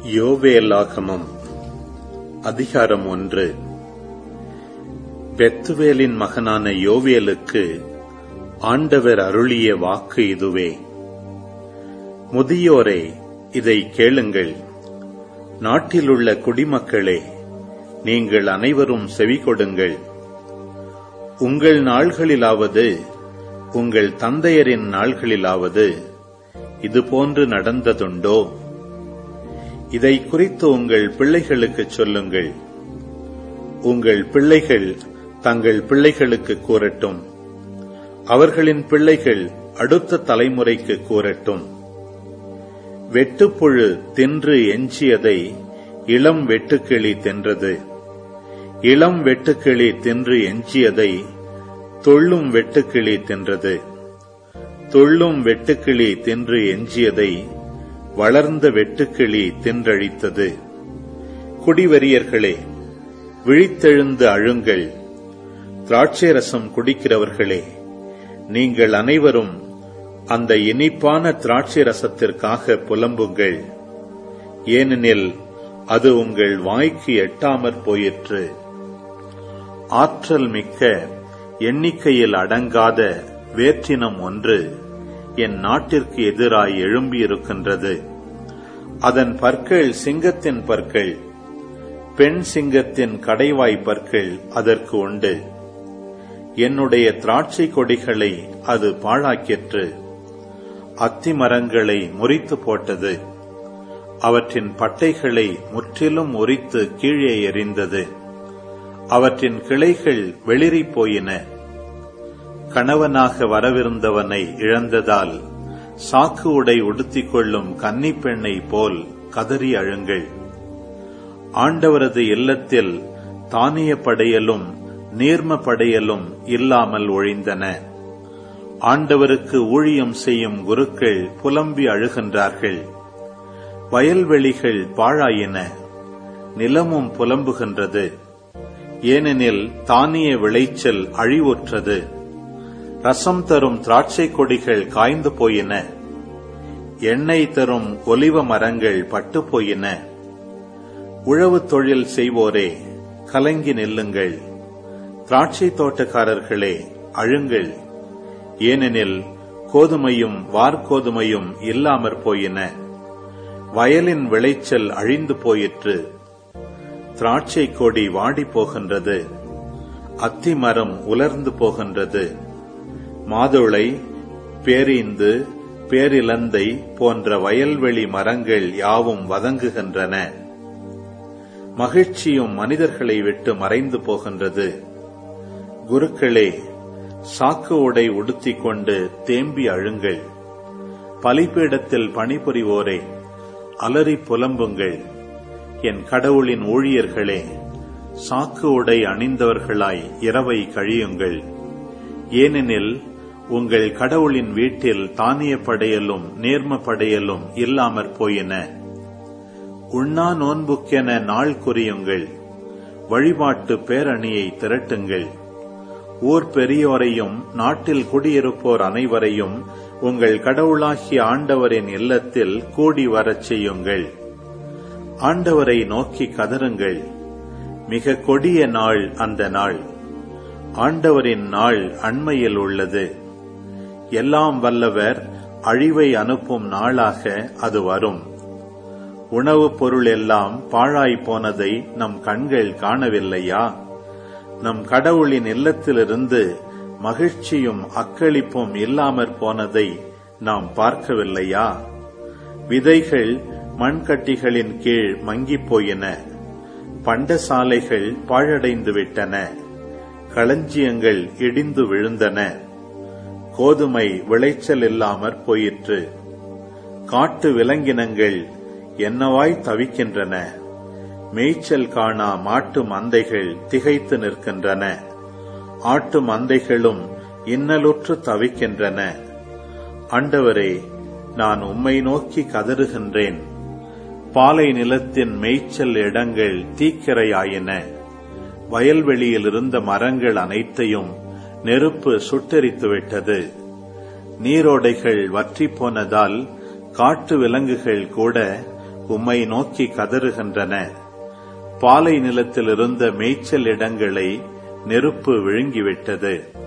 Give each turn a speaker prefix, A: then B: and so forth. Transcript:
A: யோவேலாகமம் அதிகாரம் ஒன்று பெத்துவேலின் மகனான யோவேலுக்கு ஆண்டவர் அருளிய வாக்கு இதுவே முதியோரே இதை கேளுங்கள் நாட்டிலுள்ள குடிமக்களே நீங்கள் அனைவரும் செவிகொடுங்கள் உங்கள் நாள்களிலாவது உங்கள் தந்தையரின் நாள்களிலாவது இதுபோன்று நடந்ததுண்டோ இதை குறித்து உங்கள் பிள்ளைகளுக்குச் சொல்லுங்கள் உங்கள் பிள்ளைகள் தங்கள் பிள்ளைகளுக்கு கூறட்டும் அவர்களின் பிள்ளைகள் அடுத்த தலைமுறைக்கு கூறட்டும் வெட்டுப்புழு தின்று எஞ்சியதை இளம் வெட்டுக்கிளி தின்றது இளம் வெட்டுக்கிளி தின்று எஞ்சியதை தொள்ளும் வெட்டுக்கிளி தின்றது தொள்ளும் வெட்டுக்கிளி தின்று எஞ்சியதை வளர்ந்த வெட்டுக்கிளி தின்றழித்தது குடிவெறியர்களே விழித்தெழுந்து அழுங்கள் திராட்சை ரசம் குடிக்கிறவர்களே நீங்கள் அனைவரும் அந்த இனிப்பான திராட்சை ரசத்திற்காக புலம்புங்கள் ஏனெனில் அது உங்கள் வாய்க்கு எட்டாமற் போயிற்று ஆற்றல் மிக்க எண்ணிக்கையில் அடங்காத வேற்றினம் ஒன்று என் நாட்டிற்கு எதிராய் எழும்பியிருக்கின்றது அதன் பற்கள் சிங்கத்தின் பற்கள் பெண் சிங்கத்தின் கடைவாய் பற்கள் அதற்கு உண்டு என்னுடைய திராட்சை கொடிகளை அது பாழாக்கிற்று அத்தி மரங்களை முறித்து போட்டது அவற்றின் பட்டைகளை முற்றிலும் உரித்து கீழே எறிந்தது அவற்றின் கிளைகள் வெளிரி போயின கணவனாக வரவிருந்தவனை இழந்ததால் சாக்கு உடை உடுத்திக் கொள்ளும் கன்னி பெண்ணை போல் கதறி அழுங்கள் ஆண்டவரது இல்லத்தில் தானிய படையலும் நீர்ம படையலும் இல்லாமல் ஒழிந்தன ஆண்டவருக்கு ஊழியம் செய்யும் குருக்கள் புலம்பி அழுகின்றார்கள் வயல்வெளிகள் பாழாயின நிலமும் புலம்புகின்றது ஏனெனில் தானிய விளைச்சல் அழிவுற்றது ரசம் தரும் திராட்சை கொடிகள் காய்ந்து போயின எண்ணெய் தரும் ஒலிவ மரங்கள் பட்டு போயின உழவு தொழில் செய்வோரே கலங்கி நில்லுங்கள் திராட்சை தோட்டக்காரர்களே அழுங்கள் ஏனெனில் கோதுமையும் வார்கோதுமையும் இல்லாமற் போயின வயலின் விளைச்சல் அழிந்து போயிற்று திராட்சை கொடி வாடி போகின்றது அத்தி மரம் உலர்ந்து போகின்றது மாதுளை பேரீந்து பேரிலந்தை போன்ற வயல்வெளி மரங்கள் யாவும் வதங்குகின்றன மகிழ்ச்சியும் மனிதர்களை விட்டு மறைந்து போகின்றது குருக்களே சாக்கு உடை உடுத்திக் கொண்டு தேம்பி அழுங்கள் பலிபீடத்தில் பணிபுரிவோரே அலறி புலம்புங்கள் என் கடவுளின் ஊழியர்களே சாக்கு உடை அணிந்தவர்களாய் இரவை கழியுங்கள் ஏனெனில் உங்கள் கடவுளின் வீட்டில் தானிய படையலும் நேர்ம படையலும் இல்லாமற் போயின உண்ணா நோன்புக்கென நாள் குறியுங்கள் வழிபாட்டு பேரணியை திரட்டுங்கள் ஊர் பெரியோரையும் நாட்டில் குடியிருப்போர் அனைவரையும் உங்கள் கடவுளாகிய ஆண்டவரின் இல்லத்தில் கூடி வரச் செய்யுங்கள் ஆண்டவரை நோக்கி கதறுங்கள் மிக கொடிய நாள் அந்த நாள் ஆண்டவரின் நாள் அண்மையில் உள்ளது எல்லாம் வல்லவர் அழிவை அனுப்பும் நாளாக அது வரும் உணவுப் பொருள் எல்லாம் பாழாய் போனதை நம் கண்கள் காணவில்லையா நம் கடவுளின் இல்லத்திலிருந்து மகிழ்ச்சியும் அக்களிப்பும் இல்லாமற் போனதை நாம் பார்க்கவில்லையா விதைகள் மண்கட்டிகளின் கீழ் மங்கிப் போயின பண்டசாலைகள் பாழடைந்து விட்டன களஞ்சியங்கள் இடிந்து விழுந்தன கோதுமை விளைச்சல் இல்லாமற் போயிற்று காட்டு விலங்கினங்கள் என்னவாய் தவிக்கின்றன மேய்ச்சல் காணா மாட்டு மந்தைகள் திகைத்து நிற்கின்றன ஆட்டு மந்தைகளும் இன்னலுற்று தவிக்கின்றன ஆண்டவரே நான் உம்மை நோக்கி கதறுகின்றேன் பாலை நிலத்தின் மேய்ச்சல் இடங்கள் தீக்கிரையாயின வயல்வெளியில் இருந்த மரங்கள் அனைத்தையும் நெருப்பு சுட்டெரித்துவிட்டது நீரோடைகள் வற்றிப் போனதால் காட்டு விலங்குகள் கூட உம்மை நோக்கி கதறுகின்றன பாலை நிலத்தில் இருந்த மேய்ச்சல் இடங்களை நெருப்பு விழுங்கிவிட்டது